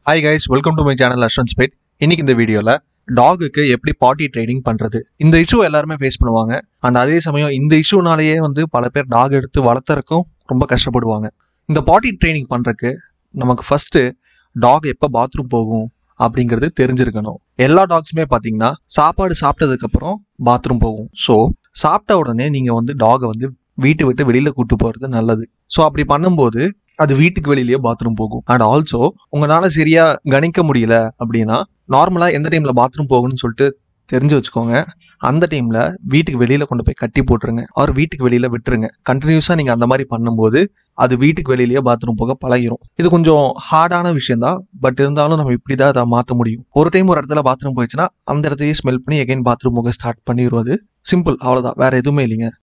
hi guys welcome to my channel அஸ்வன் ஸ்பேட் இன்னைக்கு இந்த வீடியோவில் டாகுக்கு எப்படி பாட்டி ட்ரைனிங் பண்ணுறது இந்த இஷ்யூ எல்லாருமே ஃபேஸ் பண்ணுவாங்க அண்ட் அதே சமயம் இந்த இஷ்யூனாலேயே வந்து பல பேர் டாக் எடுத்து வளர்த்துறக்கும் ரொம்ப கஷ்டப்படுவாங்க இந்த பாட்டி ட்ரைனிங் பண்ணுறக்கு நமக்கு ஃபஸ்ட்டு டாக் எப்போ பாத்ரூம் போகும் அப்படிங்கிறது தெரிஞ்சிருக்கணும் எல்லா டாக்ஸுமே பார்த்தீங்கன்னா சாப்பாடு சாப்பிட்டதுக்கப்புறம் பாத்ரூம் போகும் ஸோ சாப்பிட்ட உடனே நீங்கள் வந்து டாகை வந்து வீட்டை விட்டு வெளியில் கூட்டு போகிறது நல்லது ஸோ அப்படி பண்ணும்போது அது வீட்டுக்கு வெளியிலேயே பாத்ரூம் போகும் அண்ட் ஆல்சோ உங்களால சரியா கணிக்க முடியல அப்படின்னா நார்மலா எந்த டைம்ல பாத்ரூம் போகணும்னு சொல்லிட்டு தெரிஞ்சு வச்சுக்கோங்க அந்த டைம்ல வீட்டுக்கு வெளியில கொண்டு போய் கட்டி போட்டுருங்க அவர் வீட்டுக்கு வெளியில விட்டுருங்க கண்டினியூஸா நீங்க அந்த மாதிரி பண்ணும்போது அது வீட்டுக்கு வெளியிலேயே பாத்ரூம் போக பழகிரும் இது கொஞ்சம் ஹார்டான விஷயம் தான் பட் இருந்தாலும் நம்ம இப்படிதான் அதை மாற்ற முடியும் ஒரு டைம் ஒரு இடத்துல பாத்ரூம் போயிடுச்சுன்னா அந்த இடத்தையே ஸ்மெல் பண்ணி எகைன் பாத்ரூம் போக ஸ்டார்ட் பண்ணிடுவது சிம்பிள் அவ்வளவுதான் வேற எதுவுமே இல்லைங்க